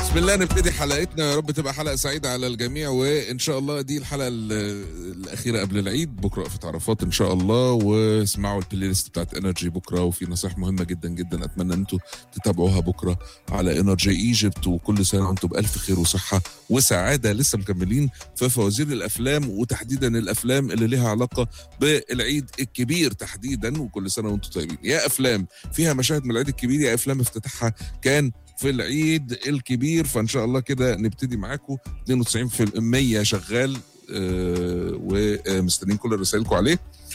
بسم الله نبتدي حلقتنا يا رب تبقى حلقه سعيده على الجميع وان شاء الله دي الحلقه ال- الاخيره قبل العيد بكره وقفه عرفات ان شاء الله واسمعوا البلاي ليست بتاعت انرجي بكره وفي نصائح مهمه جدا جدا اتمنى ان انتم تتابعوها بكره على انرجي ايجيبت وكل سنه وانتم بالف خير وصحه وسعاده لسه مكملين في فوازير الافلام وتحديدا الافلام اللي لها علاقه بالعيد الكبير تحديدا وكل سنه وانتم طيبين يا افلام فيها مشاهد من العيد الكبير يا افلام افتتاحها كان في العيد الكبير فان شاء الله كده نبتدي معاكم 92% شغال آه، ومستنيين كل رسائلكم عليه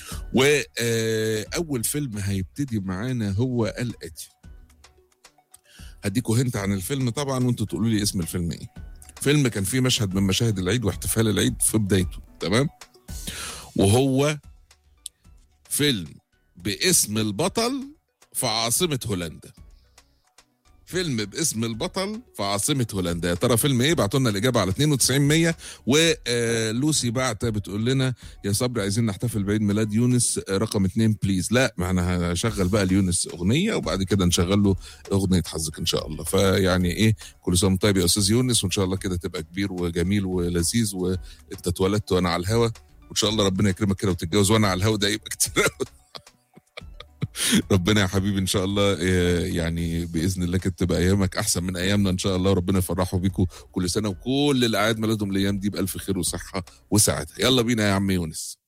واول فيلم هيبتدي معانا هو الاتي هديكوا هنت عن الفيلم طبعا وانتوا تقولوا لي اسم الفيلم ايه فيلم كان فيه مشهد من مشاهد العيد واحتفال العيد في بدايته تمام وهو فيلم باسم البطل في عاصمة هولندا فيلم باسم البطل في عاصمة هولندا يا ترى فيلم ايه بعتوا لنا الإجابة على 9200 ولوسي بعتة بتقول لنا يا صبري عايزين نحتفل بعيد ميلاد يونس آه، رقم اتنين بليز لا ما انا هشغل بقى ليونس أغنية وبعد كده نشغل له أغنية حظك إن شاء الله فيعني ايه كل سنة وأنت طيب يا أستاذ يونس وإن شاء الله كده تبقى كبير وجميل ولذيذ وأنت اتولدت وأنا على الهوا وإن شاء الله ربنا يكرمك كده وتتجوز وأنا على الهوا ده يبقى كتير أوي. ربنا يا حبيبي ان شاء الله آه، يعني باذن الله كده تبقى ايامك احسن من ايامنا ان شاء الله وربنا يفرحوا بيكم كل سنه وكل اللي قاعد ميلادهم الايام دي بالف خير وصحه وسعاده يلا بينا يا عم يونس